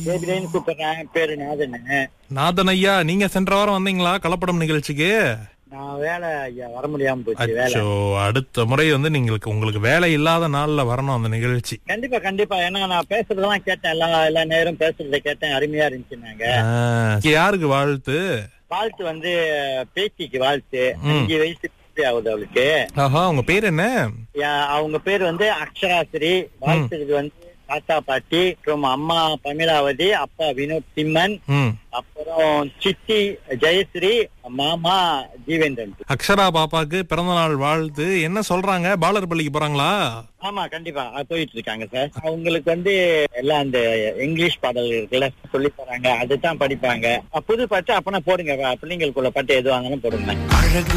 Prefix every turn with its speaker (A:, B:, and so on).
A: பேபிலேன்னு கூப்பிடுறேன் பேரு நாதன்னு
B: நாதன் ஐயா நீங்க சென்ற வாரம் வந்தீங்களா கலப்படம் நிகழ்ச்சிக்கு
A: நான் வேலை ஐயா வர முடியாம போச்சு வேலை
B: அச்சோ அடுத்த முறை வந்து நீங்களுக்கு உங்களுக்கு வேலை இல்லாத நாள்ல வரணும் அந்த நிகழ்ச்சி
A: கண்டிப்பா கண்டிப்பா ஏன்னா நான் பேசுறதெல்லாம் கேட்டேன் எல்லா எல்லா நேரம் பேசுறத கேட்டேன் அருமையா இருந்துச்சுன்னாங்க
B: ஆ, யாருக்கு வாழ்த்து
A: வாழ்த்து வந்து பேத்திக்கு வாழ்த்து அஞ்சு வயசு பூர்த்தி ஆகுது அவளுக்கு
B: ஆஹா உங்க பேர் என்ன
A: யா- அவங்க பேர் வந்து அக்ஷராசிரி வாழ்த்துறது வந்து தாத்தா பாட்டி அப்புறம் அம்மா பமிலாவதி அப்பா வினோத் சிம்மன்
B: ம்
A: அப்புறம் சித்தி ஜெயஸ்ரீ மாமா ஜீவேந்திரன்
B: அக்ஷரா பாப்பாக்கு பிறந்த நாள் வாழ்த்து என்ன சொல்றாங்க பாலர் பள்ளிக்கு போறாங்களா
A: ஆமா கண்டிப்பா அது போயிட்டு இருக்காங்க சார் அவங்களுக்கு வந்து எல்லாம் அந்த இங்கிலீஷ் பாடல் இருக்குல்ல சொல்லி தராங்க அதுதான் படிப்பாங்க புது பாட்டு அப்பனா போடுங்க பிள்ளைங்களுக்குள்ள பாட்டு எதுவாக இருந்தாலும் போடுங்க
C: அழகு